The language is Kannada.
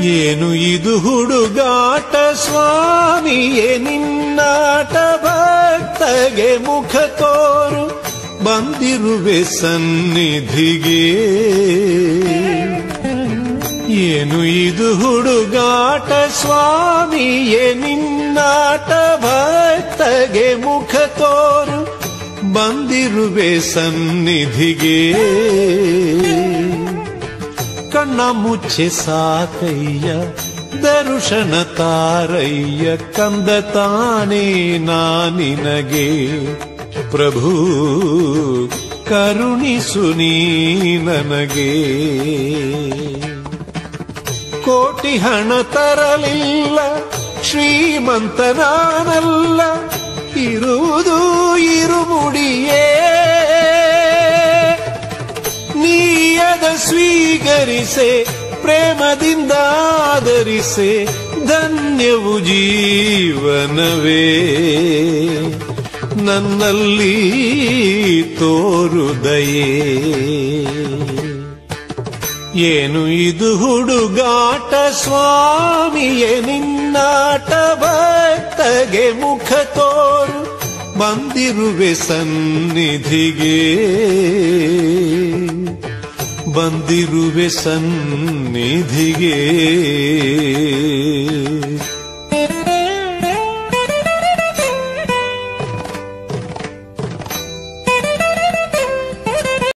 ಏನು ಇದು ಹುಡುಗಾಟ ಸ್ವಾಮಿಯೇ ನಿನ್ನಾಟ ಭಕ್ತಗೆ ಮುಖ ತೋರು ಬಂದಿರುವೆ ಸನ್ನಿಧಿಗೆ ಏನು ಇದು ಹುಡುಗಾಟ ಸ್ವಾಮಿಯೇ ನಿನ್ನಾಟ ಭಕ್ತಗೆ ಮುಖ ತೋರು ಬಂದಿರುವೆ ಸನ್ನಿಧಿಗೆ ಕಣ್ಣ ಮುಚ್ಚೆ ಸಾಕಯ್ಯ ದರುಶನ ತಾರಯ್ಯ ಕಂದ ತಾನೇ ನಾನಿನಗೆ ಪ್ರಭು ಕರುಣಿಸು ನೀ ನನಗೆ ಕೋಟಿ ಹಣ ತರಲಿಲ್ಲ ಶ್ರೀಮಂತ ನಾನಲ್ಲ ಇರುವುದು ಇರುಮುಡಿಯೇ ನೀಯದ ಸ್ವೀಕರಿಸೆ ಪ್ರೇಮದಿಂದ ಆದರಿಸೆ ಧನ್ಯವು ಜೀವನವೇ ನನ್ನಲ್ಲಿ ತೋರುದಯೇ ಏನು ಇದು ಹುಡುಗಾಟ ಸ್ವಾಮಿಯೇ ನಿನ್ನಾಟ ಭಕ್ತಗೆ ಮುಖ ತೋರು ಬಂದಿರುವೆ ಸನ್ನಿಧಿಗೆ ಬಂದಿರುವೆ ಸನ್ನಿಧಿಗೆ